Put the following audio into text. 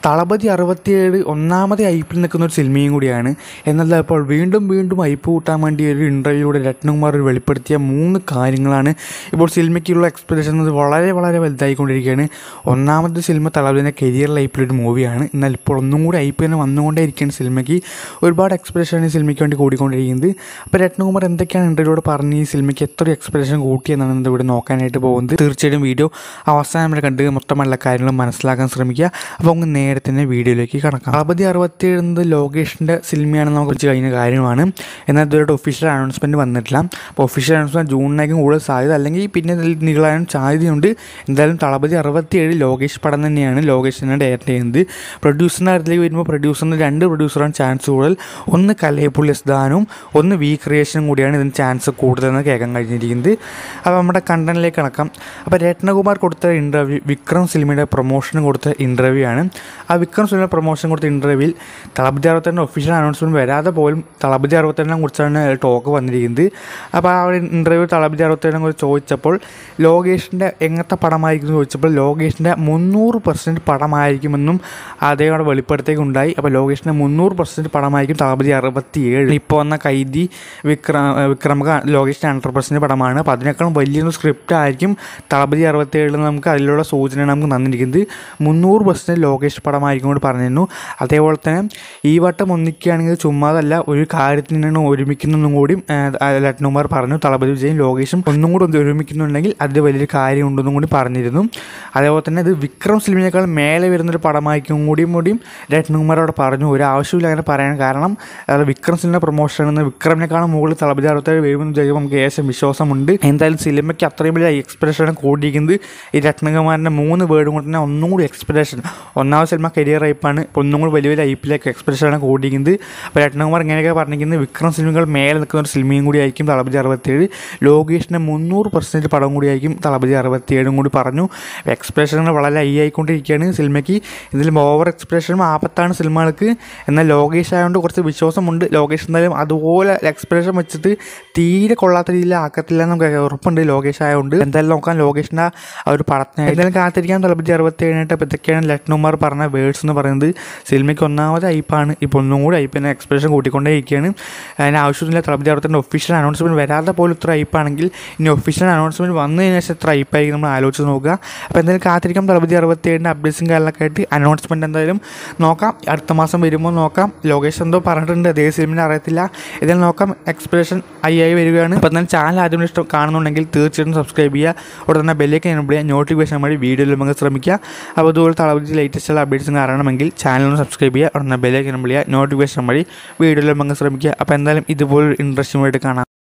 തളപതി അറുപത്തിയേഴ് ഒന്നാമത് ഐപ്പിൽ നിൽക്കുന്ന ഒരു സിനിമയും കൂടിയാണ് എന്നാൽ ഇപ്പോൾ വീണ്ടും വീണ്ടും ഐപ്പ് കൂട്ടാൻ വേണ്ടി ഒരു ഇൻ്റർവ്യൂടെ രത്നകുമാർ ഒരു വെളിപ്പെടുത്തിയ മൂന്ന് കാര്യങ്ങളാണ് ഇപ്പോൾ സിനിമയ്ക്കുള്ള എക്സ്പെക്ടേഷൻ എന്നത് വളരെ വളരെ വലുതായിക്കൊണ്ടിരിക്കുകയാണ് ഒന്നാമത്തെ സിനിമ തളപതിൻ്റെ കരിയർ ലൈഫിലൊരു മൂവിയാണ് എന്നാൽ ഇപ്പോൾ ഒന്നും കൂടി ഐ പി തന്നെ വന്നുകൊണ്ടേയിരിക്കുകയാണ് സിനിമയ്ക്ക് ഒരുപാട് എക്സ്പെക്ടേഷനാണ് ഈ സിനിമയ്ക്ക് വേണ്ടി കൂടിക്കൊണ്ടിരിക്കുന്നത് അപ്പോൾ രത്നകുമാർ എന്തൊക്കെയാണ് ഇൻ്റർവ്യൂടെ പറഞ്ഞ് ഈ സിനിമയ്ക്ക് എത്ര എക്സ്പെക്ടേഷൻ കൂട്ടിയെന്നാണ് ഇന്ന് ഇവിടെ നോക്കാനായിട്ട് പോകുന്നത് തീർച്ചയായിട്ടും വീഡിയോ അവസാനം വരെ കണ്ട് മൊത്തം എല്ലാ കാര്യങ്ങളും മനസ്സിലാക്കാൻ ശ്രമിക്കുക അപ്പോൾ നമുക്ക് നേരെ തന്നെ വീഡിയോയിലേക്ക് കടക്കാം അറുപതി അറുപത്തിയേഴ് എന്നത് ലോകേഷിൻ്റെ സിനിമയാണെന്ന് നമുക്ക് കുറിച്ച് കഴിഞ്ഞ കാര്യമാണ് എന്നാൽ ഇതുവരെ ഒഫീഷ്യൽ അനൗൺസ്മെൻറ്റ് വന്നിട്ടില്ല അപ്പോൾ ഒഫീഷ്യൽ അനൗൺസ്മെൻറ്റ് ജൂണിനേക്കും കൂടുതൽ സാധ്യത അല്ലെങ്കിൽ പിന്നെ ഇതിൽ നീളാനും സാധ്യതയുണ്ട് എന്തായാലും തളപതി അറുപത്തിയേഴ് ലോകേഷ് പടം തന്നെയാണ് ലോകേഷിനെ ഡയറക്റ്റ് ചെയ്യുന്നത് പ്രൊഡ്യൂസറിൻ്റെ കാര്യത്തിലേക്ക് വരുമ്പോൾ പ്രൊഡ്യൂസറിന് രണ്ട് പ്രൊഡ്യൂസറാണ് ചാൻസ് കൂടുതൽ ഒന്ന് കലയപ്പുള്ളി എസ്ദാനും ഒന്ന് വി ക്രിയേഷനും കൂടിയാണ് ഇതിന് ചാൻസ് കൂടുതലെന്ന് കേൾക്കാൻ കഴിഞ്ഞിരിക്കുന്നത് അപ്പോൾ നമ്മുടെ കണ്ടന്റിലേക്ക് കണക്കാം അപ്പോൾ രത്നകുമാർ കൊടുത്ത ഇൻ്റർവ്യൂ വിക്രം സിനിമയുടെ പ്രൊമോഷന് കൊടുത്ത ഇൻ്റർവ്യൂ ആണ് ആ വിക്രം സിനിമയുടെ പ്രൊമോഷൻ കൊടുത്ത ഇൻ്റർവ്യൂവിൽ തളപതി അറുപത്തിരണ്ട് ഒഫീഷ്യൽ അനൗൺസ്മെൻറ്റ് വരാതെ പോലും തളപതി അറുപത്തിരണ്ടിനെ കുറിച്ചാണ് ടോക്ക് വന്നിരിക്കുന്നത് അപ്പോൾ ആ ഒരു ഇൻ്റർവ്യൂ തളപതി അറുപത്തിരണ്ടിനെ കുറിച്ച് ചോദിച്ചപ്പോൾ ലോകേഷിൻ്റെ എങ്ങനത്തെ പടമായിരിക്കും എന്ന് ചോദിച്ചപ്പോൾ ലോകേഷിൻ്റെ മുന്നൂറ് പെർസെൻറ്റ് പടമായിരിക്കുമെന്നും അദ്ദേഹം അവിടെ വെളിപ്പെടുത്തേക്കുണ്ടായി അപ്പോൾ ലോകേഷിൻ്റെ മുന്നൂറ് പെർസെൻറ്റ് പടമായിരിക്കും തളപതി അറുപത്തി ഏഴ് ഇപ്പോൾ വന്ന കൈദി വിക്രം വിക്രമക ലോകേഷിൻ്റെ ഹൺഡ്രഡ് പെർസെൻറ്റ് പടമാണ് അപ്പോൾ അതിനേക്കാളും വലിയൊരു സ്ക്രിപ്റ്റ് ആയിരിക്കും തളപതി അറുപത്തി ഏഴിൽ നമുക്ക് അതിലുള്ള സൂചനയാണ് നമുക്ക് തന്നിരിക്കുന്നത് മുന്നൂറ് പെർസെൻറ്റ് ലോകേഷ് പടമായിരിക്കും കൂടി പറഞ്ഞിരുന്നു അതേപോലെ തന്നെ ഈ വട്ടം ഒന്നിക്കുകയാണെങ്കിൽ ചുമ്മാതല്ല ഒരു കാര്യത്തിനാണ് ഒരുമിക്കുന്നതും കൂടി ലട്നുമാർ പറഞ്ഞു തളപതി വിജയും ലോകേഷും ഒന്നും കൂടി ഒന്ന് ഒരുമിക്കുന്നുണ്ടെങ്കിൽ അതിൽ വലിയൊരു കാര്യമുണ്ടെന്നും കൂടി പറഞ്ഞിരുന്നു അതേപോലെ തന്നെ ഇത് വിക്രം സിനിമയേക്കാൾ മേലെ വരുന്നൊരു പടമായിരിക്കും കൂടിയും കൂടിയും രത്നകുമാർ അവിടെ പറഞ്ഞു ഒരു ആവശ്യമില്ല അങ്ങനെ പറയാൻ കാരണം അത് വിക്രം സിനിമ പ്രൊമോഷൻ എന്ന് വിക്രമിനെക്കാളും മുകളിൽ തളപതി അറുപത്തേഴ് വരുമെന്ന് വിചാരിക്കുമ്പോൾ നമുക്ക് ഏകദേശം വിശ്വാസമുണ്ട് എന്തായാലും സിനിമയ്ക്ക് അത്രയും വലിയ എക്സ്പ്രഷനാണ് കൂടിയിരിക്കുന്നത് ഈ രത്നകുമാറിൻ്റെ മൂന്ന് വേർഡും കൊണ്ട് തന്നെ ഒന്നും കൂടി എക്സ്പെക്ടേഷൻ ഒന്നാമത് സിനിമ കരിയർ ഐപ്പാണ് ഇപ്പോൾ ഒന്നും കൂടി വലിയ വലിയ ഐപ്പിലേക്ക് എക്സ്പെക്ടേഷനാണ് കൂടിയിരിക്കുന്നത് അപ്പോൾ രത്നകുമാർ ഇങ്ങനെയൊക്കെ പറഞ്ഞിരിക്കുന്നത് വിക്രം സിനിമകൾ മേലെ നിൽക്കുന്ന ഒരു സിനിമയും കൂടി ആയിരിക്കും തളപതി അറുപത്തിയേഴ് ലോകേഷിൻ്റെ മുന്നൂറ് പെർസെൻറ്റ് പടം കൂടി ആയിരിക്കും തളപതി അറുപത്തിയേഴും കൂടി പറഞ്ഞു എക്സ്പ്രഷനുകൾ വളരെ ഹൈ ആയിക്കൊണ്ടിരിക്കുകയാണ് സിനിമയ്ക്ക് ഇതിൽ ഓവർ എക്സ്പ്രഷനും ആപത്താണ് സിനിമകൾക്ക് എന്നാൽ ലോകേഷ് ആയതുകൊണ്ട് കുറച്ച് വിശ്വാസമുണ്ട് ലോകേഷ് എന്തായാലും അതുപോലെ എക്സ്പ്രഷൻ വെച്ചിട്ട് തീരെ കൊള്ളാത്ത രീതിയിൽ ആക്കത്തില്ല എന്ന് നമുക്ക് ഉറപ്പുണ്ട് ലോകേഷ് ആയതുകൊണ്ട് എന്തായാലും നോക്കാം ലോകേഷിൻ്റെ ആ ഒരു പടത്തിനെ എന്തായാലും കാത്തിരിക്കാൻ തലപ്പത്തി അറുപത്തി ഏഴിനായിട്ട് അപ്പോൾ ഇതൊക്കെയാണ് ലക്നകുമാർ പറഞ്ഞ വേർഡ്സ് എന്ന് പറയുന്നത് സിനിമയ്ക്ക് ഒന്നാമത് ഐപ്പാണ് ഇപ്പോൾ ഒന്നും കൂടി ഐപ്പിനെ എക്സ്പ്രഷൻ കൂട്ടിക്കൊണ്ടേ ഇരിക്കുകയാണ് അതിന് ആവശ്യമില്ല തലപ്പത്തി അറുപത്തിൻ്റെ ഒഫീഷ്യൽ അനൗൺസ്മെൻറ്റ് വരാതെ പോലും ഇത്ര ഐപ്പാണെങ്കിൽ ഇനി ഒഫീഷ്യൽ അനൗൺസ്മെൻറ്റ് വന്നതിന് ശേഷം എത്ര ഐപ്പായിരിക്കും നമ്മൾ ആലോചിച്ച് നോക്കുക അപ്പോൾ എന്തായാലും കാത്തിരിക്കാം തലപ്പത്തി അറുപത്തി ഏഴിൻ്റെ അപ്ഡേറ്റ്സും കാര്യങ്ങളൊക്കെ ആയിട്ട് അനൗൺസ്മെൻറ്റ് എന്തായാലും നോക്കാം അടുത്ത മാസം വരുമ്പോൾ നോക്കാം ലോകേഷ് എന്തോ പറഞ്ഞിട്ടുണ്ട് അതേ സിനിമ അറിയത്തില്ല ഇതിൽ നോക്കാം എക്സ്പ്രഷൻ ഐ ആയി വരികയാണ് അപ്പോൾ തന്നെ ചാനൽ ആദ്യം ഇഷ്ടം കാണുന്നുണ്ടെങ്കിൽ തീർച്ചയായിട്ടും സബ്സ്ക്രൈബ് ചെയ്യുക ഉടനെ തന്നെ ബെല്ലേക്ക് എനബിൾ ചെയ്യുക നോട്ടിഫിക്കേഷൻ വഴി വീഡിയോയിൽ നമുക്ക് ശ്രമിക്കുക അപ്പോൾ അതുപോലെ തളപതി ലേറ്റസ്റ്റ് അപ്ഡേറ്റ്സും അറിയണമെങ്കിൽ ചാനൽ സബ്സ്ക്രൈബ് ചെയ്യുക ഉടനെ ബെല്ലേക്ക് എനബിൾ ചെയ്യുക നോട്ടിഫിക്കേഷൻ വഴി വീഡിയോയിൽ നമുക്ക് ശ്രമിക്കുക അപ്പോൾ എന്തായാലും ഇതുപോലെ ഇൻട്രസ്റ്റിംഗ് ആയിട്ട് കാണാം